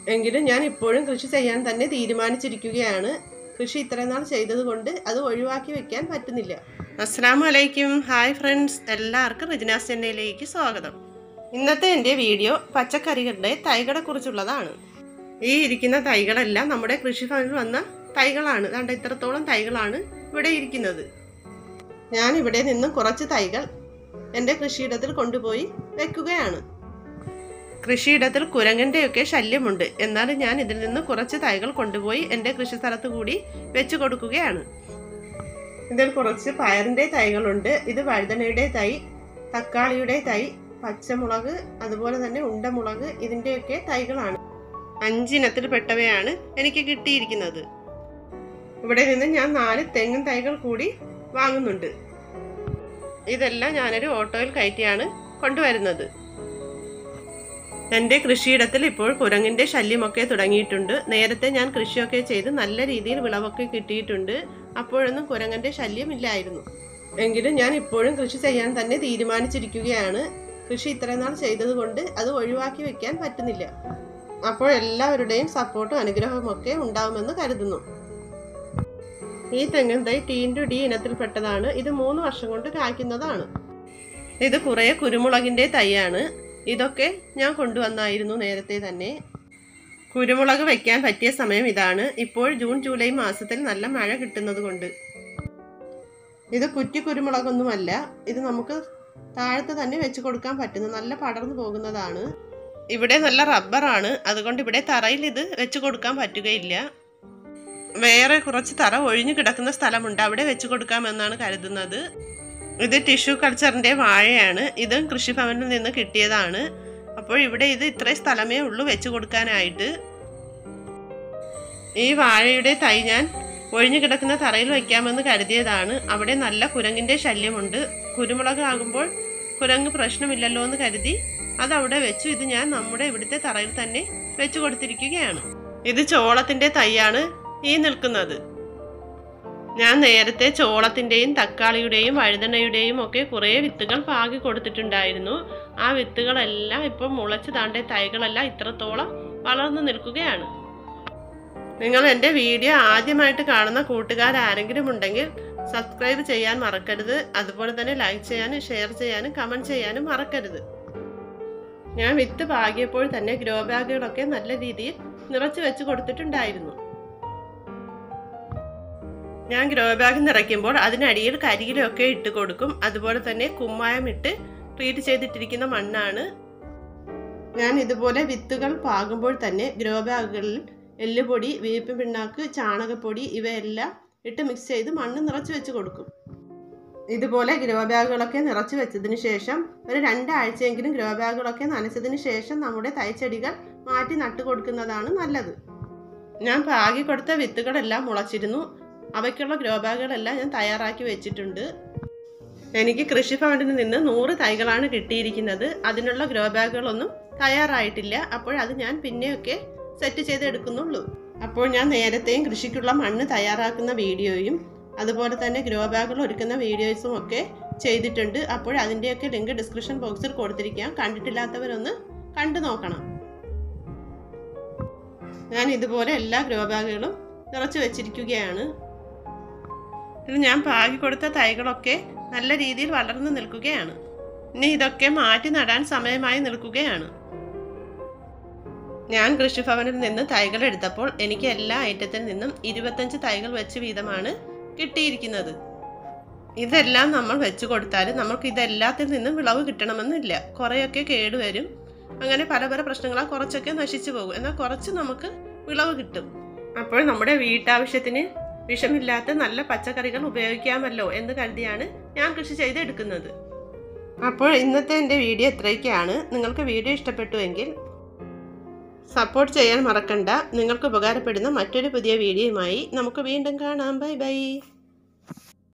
എങ്കിലും ഞാൻ ഇപ്പോഴും കൃഷി ചെയ്യാൻ തന്നെ തീരുമാനിച്ചിരിക്കുകയാണ് കൃഷി ഇത്രയും നാൾ ചെയ്തതുകൊണ്ട് അത് ഒഴിവാക്കി വെക്കാൻ പറ്റുന്നില്ല അസ്സാം വലൈക്കും ഹായ് ഫ്രണ്ട്സ് എല്ലാവർക്കും റിജിനാസ് ചെന്നൈയിലേക്ക് സ്വാഗതം ഇന്നത്തെ എൻ്റെ വീഡിയോ പച്ചക്കറികളുടെ തൈകളെ കുറിച്ചുള്ളതാണ് ഈ ഇരിക്കുന്ന തൈകളെല്ലാം നമ്മുടെ കൃഷിഭവനിൽ വന്ന തൈകളാണ് കണ്ട ഇത്രത്തോളം തൈകളാണ് ഇവിടെ ഇരിക്കുന്നത് ഞാൻ ഇവിടെ നിന്നും കുറച്ച് തൈകൾ എൻ്റെ കൃഷിയിടത്തിൽ കൊണ്ടുപോയി വെക്കുകയാണ് കൃഷിയിടത്തിൽ കുരങ്ങൻ്റെയൊക്കെ ശല്യമുണ്ട് എന്നാലും ഞാൻ ഇതിൽ നിന്ന് കുറച്ച് തൈകൾ കൊണ്ടുപോയി എൻ്റെ കൃഷി സ്ഥലത്ത് കൂടി വെച്ച് കൊടുക്കുകയാണ് ഇതിൽ കുറച്ച് പയറിൻ്റെ തൈകളുണ്ട് ഇത് വഴുതനയുടെ തൈ തക്കാളിയുടെ തൈ പച്ചമുളക് അതുപോലെ തന്നെ ഉണ്ടമുളക് ഇതിൻ്റെയൊക്കെ തൈകളാണ് അഞ്ചിനത്തിൽപ്പെട്ടവയാണ് എനിക്ക് കിട്ടിയിരിക്കുന്നത് ഇവിടെ നിന്ന് ഞാൻ നാല് തെങ്ങും തൈകൾ കൂടി വാങ്ങുന്നുണ്ട് ഇതെല്ലാം ഞാനൊരു ഓട്ടോയിൽ കയറ്റിയാണ് കൊണ്ടുവരുന്നത് എൻ്റെ കൃഷിയിടത്തിൽ ഇപ്പോൾ കുരങ്ങിൻ്റെ ശല്യമൊക്കെ തുടങ്ങിയിട്ടുണ്ട് നേരത്തെ ഞാൻ കൃഷിയൊക്കെ ചെയ്ത് നല്ല രീതിയിൽ വിളവൊക്കെ കിട്ടിയിട്ടുണ്ട് അപ്പോഴൊന്നും കുരങ്ങൻ്റെ ശല്യമില്ലായിരുന്നു എങ്കിലും ഞാൻ ഇപ്പോഴും കൃഷി ചെയ്യാൻ തന്നെ തീരുമാനിച്ചിരിക്കുകയാണ് കൃഷി ഇത്രയും നാൾ ചെയ്തതുകൊണ്ട് അത് ഒഴിവാക്കി വെക്കാൻ പറ്റുന്നില്ല അപ്പോൾ എല്ലാവരുടെയും സപ്പോർട്ടും അനുഗ്രഹവും ഒക്കെ ഉണ്ടാവുമെന്ന് കരുതുന്നു ഈ തെങ്ങിൻ തൈ ടി ഇൻറ്റു ഡി ഇനത്തിൽപ്പെട്ടതാണ് ഇത് മൂന്ന് വർഷം കൊണ്ട് കായ്ക്കുന്നതാണ് ഇത് കുറേ കുരുമുളകിൻ്റെ തൈയാണ് ഇതൊക്കെ ഞാൻ കൊണ്ടുവന്നായിരുന്നു നേരത്തെ തന്നെ കുരുമുളക് വെക്കാൻ പറ്റിയ സമയം ഇതാണ് ഇപ്പോൾ ജൂൺ ജൂലൈ മാസത്തിൽ നല്ല മഴ കിട്ടുന്നത് കൊണ്ട് ഇത് കുറ്റി കുരുമുളകൊന്നുമല്ല ഇത് നമുക്ക് താഴത്ത് തന്നെ വെച്ച് കൊടുക്കാൻ പറ്റുന്ന നല്ല പടർന്നു പോകുന്നതാണ് ഇവിടെ നല്ല റബ്ബറാണ് അതുകൊണ്ട് ഇവിടെ തറയിൽ ഇത് വെച്ച് കൊടുക്കാൻ പറ്റുകയില്ല വേറെ കുറച്ച് തറ ഒഴിഞ്ഞു കിടക്കുന്ന സ്ഥലമുണ്ട് അവിടെ വെച്ച് കൊടുക്കാമെന്നാണ് കരുതുന്നത് ഇത് ടിഷ്യൂ കൾച്ചറിൻ്റെ വാഴയാണ് ഇതും കൃഷിഭവനിൽ നിന്ന് കിട്ടിയതാണ് അപ്പോൾ ഇവിടെ ഇത് ഇത്രയും സ്ഥലമേ ഉള്ളൂ വെച്ച് കൊടുക്കാനായിട്ട് ഈ വാഴയുടെ തൈ ഞാൻ ഒഴിഞ്ഞു കിടക്കുന്ന തറയിൽ വയ്ക്കാമെന്ന് കരുതിയതാണ് അവിടെ നല്ല കുരങ്ങിൻ്റെ ശല്യമുണ്ട് കുരുമുളക് ആകുമ്പോൾ കുരങ്ങ് പ്രശ്നമില്ലല്ലോ എന്ന് കരുതി അത് അവിടെ വെച്ചു ഇത് ഞാൻ നമ്മുടെ ഇവിടുത്തെ തറയിൽ തന്നെ വെച്ചു കൊടുത്തിരിക്കുകയാണ് ഇത് ചോളത്തിൻ്റെ തൈയാണ് ഈ നിൽക്കുന്നത് ഞാൻ നേരത്തെ ചോളത്തിൻ്റെയും തക്കാളിയുടെയും വഴുതനയുടെയും ഒക്കെ കുറേ വിത്തുകൾ പാകി കൊടുത്തിട്ടുണ്ടായിരുന്നു ആ വിത്തുകളെല്ലാം ഇപ്പം മുളച്ച് താണ്ടെ തൈകളെല്ലാം ഇത്രത്തോളം വളർന്നു നിൽക്കുകയാണ് നിങ്ങൾ എൻ്റെ വീഡിയോ ആദ്യമായിട്ട് കാണുന്ന കൂട്ടുകാരാരെങ്കിലും ഉണ്ടെങ്കിൽ സബ്സ്ക്രൈബ് ചെയ്യാൻ മറക്കരുത് അതുപോലെ തന്നെ ലൈക്ക് ചെയ്യാനും ഷെയർ ചെയ്യാനും കമൻറ്റ് ചെയ്യാനും മറക്കരുത് ഞാൻ വിത്ത് പാകിയപ്പോൾ തന്നെ ഗ്രോ ബാഗുകളൊക്കെ നല്ല രീതിയിൽ നിറച്ച് വെച്ച് കൊടുത്തിട്ടുണ്ടായിരുന്നു ഞാൻ ഗ്രോ ബാഗ് നിറയ്ക്കുമ്പോൾ അതിനടിയിൽ കരിയിലൊക്കെ ഇട്ട് കൊടുക്കും അതുപോലെ തന്നെ കുമ്മായം ഇട്ട് ട്രീറ്റ് ചെയ്തിട്ടിരിക്കുന്ന മണ്ണാണ് ഞാൻ ഇതുപോലെ വിത്തുകൾ പാകുമ്പോൾ തന്നെ ഗ്രോ ബാഗുകളിൽ എല്ലുപൊടി വേപ്പ് പിണ്ണാക്ക് ചാണകപ്പൊടി ഇവയെല്ലാം ഇട്ട് മിക്സ് ചെയ്ത് മണ്ണ് നിറച്ച് വെച്ച് കൊടുക്കും ഇതുപോലെ ഗ്രോ ബാഗുകളൊക്കെ നിറച്ച് വെച്ചതിന് ശേഷം ഒരു രണ്ടാഴ്ചയെങ്കിലും ഗ്രോ ബാഗുകളൊക്കെ നനച്ചതിന് ശേഷം നമ്മുടെ തൈച്ചെടികൾ മാറ്റി നട്ടു കൊടുക്കുന്നതാണ് നല്ലത് ഞാൻ പാകി കൊടുത്ത വിത്തുകളെല്ലാം മുളച്ചിരുന്നു അവയ്ക്കുള്ള ഗ്രോ ബാഗുകളെല്ലാം ഞാൻ തയ്യാറാക്കി വെച്ചിട്ടുണ്ട് എനിക്ക് കൃഷിഭവനിൽ നിന്ന് നൂറ് തൈകളാണ് കിട്ടിയിരിക്കുന്നത് അതിനുള്ള ഗ്രോ ബാഗുകളൊന്നും തയ്യാറായിട്ടില്ല അപ്പോൾ അത് ഞാൻ പിന്നെയൊക്കെ സെറ്റ് ചെയ്തെടുക്കുന്നുള്ളൂ അപ്പോൾ ഞാൻ നേരത്തെയും കൃഷിക്കുള്ള മണ്ണ് തയ്യാറാക്കുന്ന വീഡിയോയും അതുപോലെ തന്നെ ഗ്രോ ബാഗുകൾ ഒരുക്കുന്ന വീഡിയോസും ഒക്കെ ചെയ്തിട്ടുണ്ട് അപ്പോൾ അതിൻ്റെയൊക്കെ ലിങ്ക് ഡിസ്ക്രിപ്ഷൻ ബോക്സിൽ കൊടുത്തിരിക്കാം കണ്ടിട്ടില്ലാത്തവരൊന്ന് കണ്ടു നോക്കണം ഞാൻ ഇതുപോലെ എല്ലാ ഗ്രോ ബാഗുകളും നിറച്ച് വെച്ചിരിക്കുകയാണ് ഇത് ഞാൻ പാകി കൊടുത്ത തൈകളൊക്കെ നല്ല രീതിയിൽ വളർന്നു നിൽക്കുകയാണ് ഇനി ഇതൊക്കെ മാറ്റി നടാൻ സമയമായി നിൽക്കുകയാണ് ഞാൻ കൃഷിഭവനിൽ നിന്ന് തൈകൾ എടുത്തപ്പോൾ എനിക്ക് എല്ലാ ഐറ്റത്തിൽ നിന്നും ഇരുപത്തഞ്ച് തൈകൾ വെച്ച് വീതമാണ് കിട്ടിയിരിക്കുന്നത് ഇതെല്ലാം നമ്മൾ വെച്ച് കൊടുത്താൽ നമുക്ക് ഇതെല്ലാത്തിൽ നിന്നും വിളവ് കിട്ടണമെന്നില്ല കുറേയൊക്കെ കേടുവരും അങ്ങനെ പല പല പ്രശ്നങ്ങളാൽ കുറച്ചൊക്കെ നശിച്ചു പോകും എന്നാൽ കുറച്ച് നമുക്ക് വിളവ് കിട്ടും അപ്പോൾ നമ്മുടെ വീട്ടാവശ്യത്തിന് വിഷമില്ലാത്ത നല്ല പച്ചക്കറികൾ ഉപയോഗിക്കാമല്ലോ എന്ന് കരുതിയാണ് ഞാൻ കൃഷി ചെയ്തെടുക്കുന്നത് അപ്പോൾ ഇന്നത്തെ എൻ്റെ വീഡിയോ ഇത്രയൊക്കെയാണ് നിങ്ങൾക്ക് വീഡിയോ ഇഷ്ടപ്പെട്ടുവെങ്കിൽ സപ്പോർട്ട് ചെയ്യാൻ മറക്കണ്ട നിങ്ങൾക്ക് ഉപകാരപ്പെടുന്ന മറ്റൊരു പുതിയ വീഡിയോയുമായി നമുക്ക് വീണ്ടും കാണാം ബൈ ബൈ